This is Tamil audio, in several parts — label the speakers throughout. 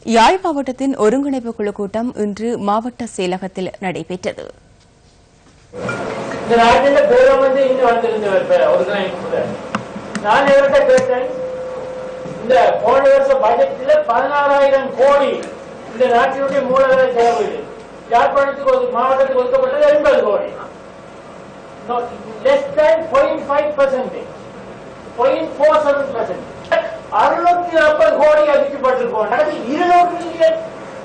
Speaker 1: யாழ் மாவட்டத்தின் ஒருங்கிணைப்பு குழு கூட்டம் இன்று மாவட்ட செயலகத்தில் நடைபெற்றது
Speaker 2: இந்த நாட்டில பேரம் வந்து இங்க வந்திருந்தவர் ஒருங்கிணைப்பு நான் இவர்கிட்ட கேட்டேன் இந்த போன வருஷ பட்ஜெட்ல பதினாறாயிரம் கோடி இந்த நாட்டினுடைய மூலதன செலவு யாழ்ப்பாணத்துக்கு ஒரு மாவட்டத்துக்கு ஒதுக்கப்பட்டது எண்பது crore less than point five percentage point four seven percent அறுநூத்தி நாற்பது கோடி அதிகப்பட்டிருக்கோம் நடந்து இருநூறு மில்லியன்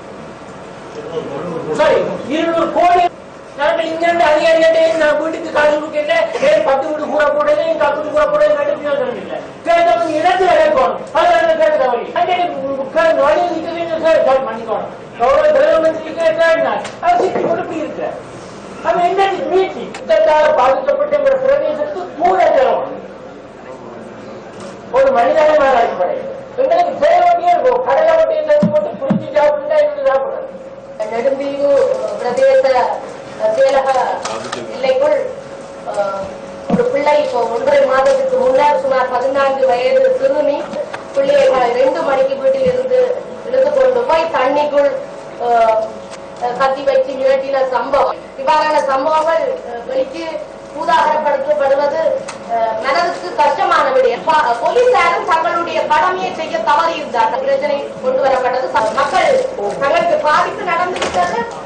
Speaker 2: சாரி இருநூறு கோடி நான் இங்க இருந்து அதிகாரிகிட்டே நான் வீட்டுக்கு காசு கொடுக்கல ஏன் பத்து வீடு கூட போடல என் காசு கூட போடல பிரயோஜனம் இல்லை கேட்டவங்க இடத்துல கேட்கணும் அது கேட்க தவறி அங்கே வழி நிற்க பண்ணிக்கணும் கௌரவ பிரதமந்திரிக்கு கேட்டாடினார் அவர் சிட்டி கொண்டு போய் இருக்கிறார் அவன் என்ன மீட்டி யுத்தத்தால் பாதிக்கப்பட்ட ஒரு பிரதேசத்துக்கு கூட செலவு ஒரு மனிதாபிமான அடிப்படை எங்களுக்கு செய்ய வேண்டிய கடலை மட்டும் தச்சு போட்டு புரிஞ்சு சாப்பிட்டா எங்களுக்கு சாப்பிடுறது
Speaker 3: நெடுந்தீவு பிரதேச செயலக எல்லைக்குள் அஹ், ஒரு பிள்ளை இப்போ ஒன்றரை மாதத்துக்கு முன்னர் சுமார் பதினான்கு வயது சிறுமி பிள்ளையை ரெண்டு மணிக்கு வீட்டில் இருந்து இழுத்து கொண்டு போய் தண்ணிக்குள் அஹ், கத்தி வச்சு மிரட்டின சம்பவம் இவ்வாறான சம்பவங்கள் அஹ், வெளிக்கு பூதாகரப்படுத்தப்படுவது அஹ், மனதுக்கு கஷ்டமான விடயம் ப- போலீசாரும் தங்களுடைய கடமையை செய்ய தவறியிருந்தார்கள் பிரச்சனை கொண்டு வரப்பட்டது மக்கள் தங்களுக்கு பாதிப்பு நடந்துவிட்டது